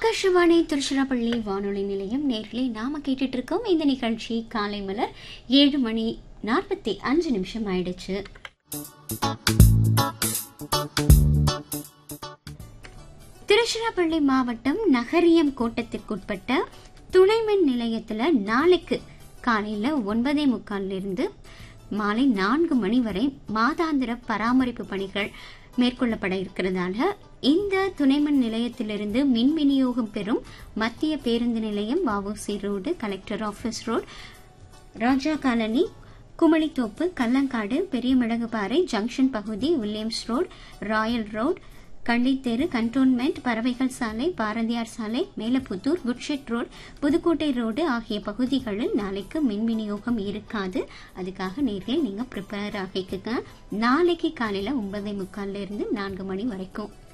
ஆகாஷவாணி திருச்சிராப்பள்ளி வானொலி நிலையம் நேர்களே நாம கேட்டுட்டு இருக்கோம் இந்த நிகழ்ச்சி காலை மலர் ஏழு மணி நாற்பத்தி அஞ்சு நிமிஷம் ஆயிடுச்சு திருச்சிராப்பள்ளி மாவட்டம் நகரியம் கோட்டத்திற்குட்பட்ட துணைமின் நிலையத்துல நாளைக்கு காலையில ஒன்பதே முக்கால்ல இருந்து மாலை நான்கு மணி வரை மாதாந்திர பராமரிப்பு பணிகள் மேற்கொள்ளப்பட இருக்கிறதால இந்த துணைமின் நிலையத்திலிருந்து மின் விநியோகம் பெறும் மத்திய பேருந்து நிலையம் VOC road collector office road Raja colony Kumalithoppu Kallangadu Periyamilagupaarai junction பகுதி Williams road Royal road Kallitheru cantonment பறவைகள் சாலை பாரதியார் சாலை Melaputhur goods shed road Pudukkottai road ஆகிய பகுதிகளில் நாளைக்கு மின் விநியோகம் இருக்காது அதுக்காக நேரில் நீங்க ப்ரிப்பேர் ஆகிக்குங்க நாளைக்கு காலையில ஒன்பதே முக்கால்ல இருந்து நான்கு மணி வரைக்கும்